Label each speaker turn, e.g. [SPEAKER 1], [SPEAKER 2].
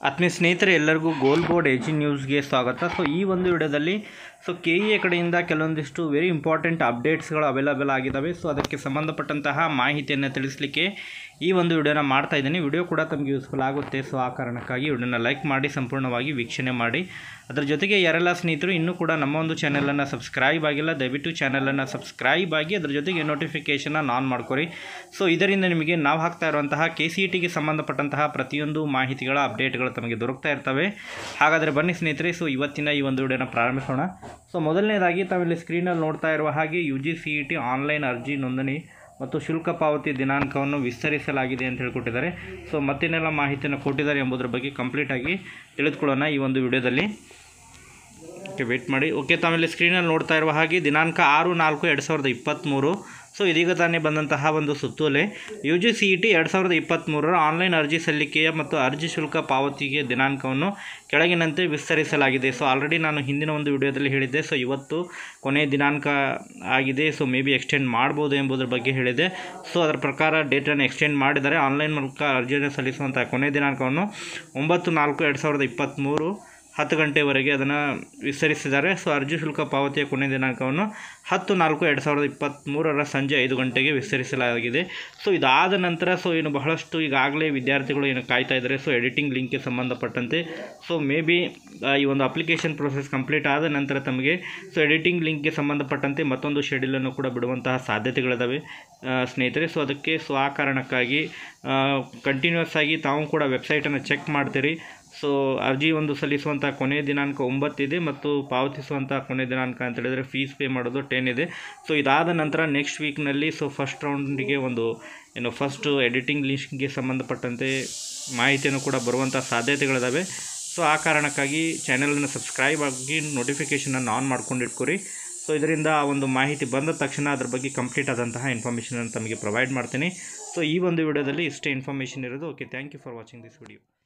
[SPEAKER 1] ಆತ್ಮೀಯ ಸ್ನೇಹಿತರೆ ಎಲ್ಲರಿಗೂ ಗೋಲ್ ಬೋರ್ಡ್ ಎಜಿ ನ್ಯೂಸ್ಗೆ ಸ್ವಾಗತ ಸೊ ಈ ಒಂದು ವಿಡಿಯೋದಲ್ಲಿ ಸೊ ಕೆ ಇ ಎ ಕಡೆಯಿಂದ ಕೆಲವೊಂದಿಷ್ಟು ವೆರಿ ಇಂಪಾರ್ಟೆಂಟ್ ಅಪ್ಡೇಟ್ಸ್ಗಳು ಅವೈಲಬಲ್ ಆಗಿದ್ದಾವೆ ಸೊ ಅದಕ್ಕೆ ಸಂಬಂಧಪಟ್ಟಂತಹ ಮಾಹಿತಿಯನ್ನು ತಿಳಿಸಲಿಕ್ಕೆ ಈ ಒಂದು ವಿಡಿಯೋನ ಮಾಡ್ತಾ ಇದ್ದೀನಿ ವಿಡಿಯೋ ಕೂಡ ತಮಗೆ ಯೂಸ್ಫುಲ್ ಆಗುತ್ತೆ ಸೊ ಆ ಕಾರಣಕ್ಕಾಗಿ ವಿಡಿಯೋನ ಲೈಕ್ ಮಾಡಿ ಸಂಪೂರ್ಣವಾಗಿ ವೀಕ್ಷಣೆ ಮಾಡಿ ಅದರ ಜೊತೆಗೆ ಯಾರೆಲ್ಲ ಸ್ನೇಹಿತರು ಇನ್ನೂ ಕೂಡ ನಮ್ಮ ಒಂದು ಚಾನಲನ್ನು ಸಬ್ಸ್ಕ್ರೈಬ್ ಆಗಿಲ್ಲ ದಯವಿಟ್ಟು ಚಾನಲನ್ನು ಸಬ್ಸ್ಕ್ರೈಬ್ ಆಗಿ ಅದರ ಜೊತೆಗೆ ನೋಟಿಫಿಕೇಷನ್ನ ಆನ್ ಮಾಡ್ಕೊರಿ ಸೊ ಇದರಿಂದ ನಿಮಗೆ ನಾವು ಹಾಕ್ತಾ ಇರುವಂತಹ ಕೆ ಸಿ ಇ ಟಿಗೆ ಸಂಬಂಧಪಟ್ಟಂತಹ ಪ್ರತಿಯೊಂದು ಮಾಹಿತಿಗಳ ಅಪ್ಡೇಟ್ಗಳು ತಮಗೆ ದೊರಕ್ತಾ ಇರ್ತವೆ ಹಾಗಾದರೆ ಬನ್ನಿ ಸ್ನೇಹಿತರೆ ಸೊ ಇವತ್ತಿನ ಈ ಒಂದು ವಿಡಿಯೋನ ಪ್ರಾರಂಭಿಸೋಣ ಸೊ ಮೊದಲನೇದಾಗಿ ತಾವಿಲ್ಲಿ ಸ್ಕ್ರೀನಲ್ಲಿ ನೋಡ್ತಾ ಇರುವ ಹಾಗೆ U G C E T online ಅರ್ಜಿ ನೋಂದಣಿ ಮತ್ತು ಶುಲ್ಕ ಪಾವತಿ ದಿನಾಂಕವನ್ನು ವಿಸ್ತರಿಸಲಾಗಿದೆ ಅಂತ ಹೇಳ್ಕೊಟ್ಟಿದ್ದಾರೆ ಸೊ ಮತ್ತೇನೆಲ್ಲ ಮಾಹಿತಿಯನ್ನು ಕೊಟ್ಟಿದ್ದಾರೆ ಎಂಬುದರ ಬಗ್ಗೆ ಕಂಪ್ಲೀಟಾಗಿ ತಿಳಿದುಕೊಳ್ಳೋಣ ಈ ಒಂದು ವಿಡಿಯೋದಲ್ಲಿ ಓಕೆ ವೇಟ್ ಮಾಡಿ ಓಕೆ ತಾವಿಲ್ಲಿ ಸ್ಕ್ರೀನಲ್ಲಿ ನೋಡ್ತಾ ಇರುವ ಹಾಗೆ ದಿನಾಂಕ ಆರು ನಾಲ್ಕು ಎರಡು ಸಾವಿರದ ಇಪ್ಪತ್ತ್ಮೂರು ಸೊ ಇದೀಗ ತಾನೇ ಬಂದಂತಹ ಒಂದು ಸುತ್ತೋಲೆ U G C E T ಎರಡು ಸಾವಿರದ ಇಪ್ಪತ್ತ್ಮೂರರ ಆನ್ಲೈನ್ ಅರ್ಜಿ ಸಲ್ಲಿಕೆಯ ಮತ್ತು ಅರ್ಜಿ ಶುಲ್ಕ ಪಾವತಿಗೆ ದಿನಾಂಕವನ್ನು ಕೆಳಗಿನಂತೆ ವಿಸ್ತರಿಸಲಾಗಿದೆ ಸೊ ಆಲ್ರೆಡಿ ನಾನು ಹಿಂದಿನ ಒಂದು ವಿಡಿಯೋದಲ್ಲಿ ಹೇಳಿದ್ದೆ ಸೊ ಇವತ್ತು ಕೊನೆಯ ದಿನಾಂಕ ಆಗಿದೆ ಸೊ ಮೇ ಬಿ ಎಕ್ಸ್ಟೆಂಡ್ ಮಾಡ್ಬೋದು ಎಂಬುದರ ಬಗ್ಗೆ ಹೇಳಿದೆ ಸೊ ಅದರ ಪ್ರಕಾರ ಡೇಟನ್ನು ಎಕ್ಸ್ಟೆಂಡ್ ಮಾಡಿದ್ದಾರೆ ಆನ್ಲೈನ್ ಮೂಲಕ ಅರ್ಜಿಯನ್ನು ಸಲ್ಲಿಸುವಂಥ ಕೊನೆಯ ದಿನಾಂಕವನ್ನು ಒಂಬತ್ತು ನಾಲ್ಕು ಎರಡು ಸಾವಿರದ ಇಪ್ಪತ್ತ್ಮೂರು ಹತ್ತು ಗಂಟೆವರೆಗೆ ಅದನ್ನು ವಿಸ್ತರಿಸಿದ್ದಾರೆ ಸೊ ಅರ್ಜಿ ಶುಲ್ಕ ಪಾವತಿಯ ಕೊನೆಯ ದಿನಾಂಕವನ್ನು ಹತ್ತು ನಾಲ್ಕು ಎರಡು ಸಾವಿರದ ಇಪ್ಪತ್ತ್ಮೂರರ ಸಂಜೆ ಐದು ಗಂಟೆಗೆ ವಿಸ್ತರಿಸಲಾಗಿದೆ ಸೊ ಇದಾದ ನಂತರ ಸೊ ಏನು ಬಹಳಷ್ಟು ಈಗಾಗಲೇ ವಿದ್ಯಾರ್ಥಿಗಳು ಏನು ಕಾಯ್ತಾ ಇದ್ದಾರೆ ಸೊ ಎಡಿಟಿಂಗ್ ಲಿಂಕ್ಗೆ ಸಂಬಂಧಪಟ್ಟಂತೆ ಸೊ ಮೇ ಬಿ ಈ ಒಂದು ಅಪ್ಲಿಕೇಶನ್ ಪ್ರೊಸೆಸ್ ಕಂಪ್ಲೀಟ್ ಆದ ನಂತರ ತಮಗೆ ಸೊ ಎಡಿಟಿಂಗ್ ಲಿಂಕ್ಗೆ ಸಂಬಂಧಪಟ್ಟಂತೆ ಮತ್ತೊಂದು ಶೆಡ್ಯೂಲನ್ನು ಕೂಡ ಬಿಡುವಂತಹ ಸಾಧ್ಯತೆಗಳಿದ್ದಾವೆ ಆ, ಸ್ನೇಹಿತರೆ ಸೊ ಅದಕ್ಕೆ ಸೊ ಆ ಕಾರಣಕ್ಕಾಗಿ ಕಂಟಿನ್ಯೂಸ್ ಆಗಿ ತಾವು ಕೂಡ ವೆಬ್ಸೈಟನ್ನು ಚೆಕ್ ಮಾಡ್ತೀರಿ ಸೊ ಅರ್ಜಿ ಒಂದು ಸಲ್ಲಿಸುವಂಥ ಕೊನೆಯ ದಿನಾಂಕ ಒಂಬತ್ತಿದೆ ಮತ್ತು ಪಾವತಿಸುವಂಥ ಕೊನೆಯ ದಿನಾಂಕ ಅಂತ ಹೇಳಿದರೆ ಫೀಸ್ ಪೇ ಮಾಡೋದು ಟೆನ್ ಇದೆ ಸೊ ಇದಾದ ನಂತರ ನೆಕ್ಸ್ಟ್ ವೀಕ್ನಲ್ಲಿ ಸೊ ಫಸ್ಟ್ ರೌಂಡಿಗೆ ಒಂದು ಏನು ಫಸ್ಟು ಎಡಿಟಿಂಗ್ ಲಿಸ್ಟ್ಗೆ ಸಂಬಂಧಪಟ್ಟಂತೆ ಮಾಹಿತಿಯನ್ನು ಕೂಡ ಬರುವಂಥ ಸಾಧ್ಯತೆಗಳಿದ್ದಾವೆ ಸೊ ಆ ಕಾರಣಕ್ಕಾಗಿ ಚಾನಲನ್ನು ಸಬ್ಸ್ಕ್ರೈಬ್ ಆಗಿ ನೋಟಿಫಿಕೇಷನನ್ನು ಆನ್ ಮಾಡ್ಕೊಂಡು ಇಟ್ಕೊರಿ ಸೊ ಇದರಿಂದ ಆ ಒಂದು ಮಾಹಿತಿ ಬಂದ ತಕ್ಷಣ ಅದ್ರ ಬಗ್ಗೆ ಕಂಪ್ಲೀಟ್ ಆದಂತಹ ಇನ್ಫಾರ್ಮೇಷನನ್ನು ತಮಗೆ ಪ್ರೊವೈಡ್ ಮಾಡ್ತೀನಿ ಸೊ ಈ ಒಂದು ವಿಡಿಯೋದಲ್ಲಿ ಇಷ್ಟೇ ಇನ್ಫಾರ್ಮೇಷನ್ ಇರೋದು okay thank you for watching this video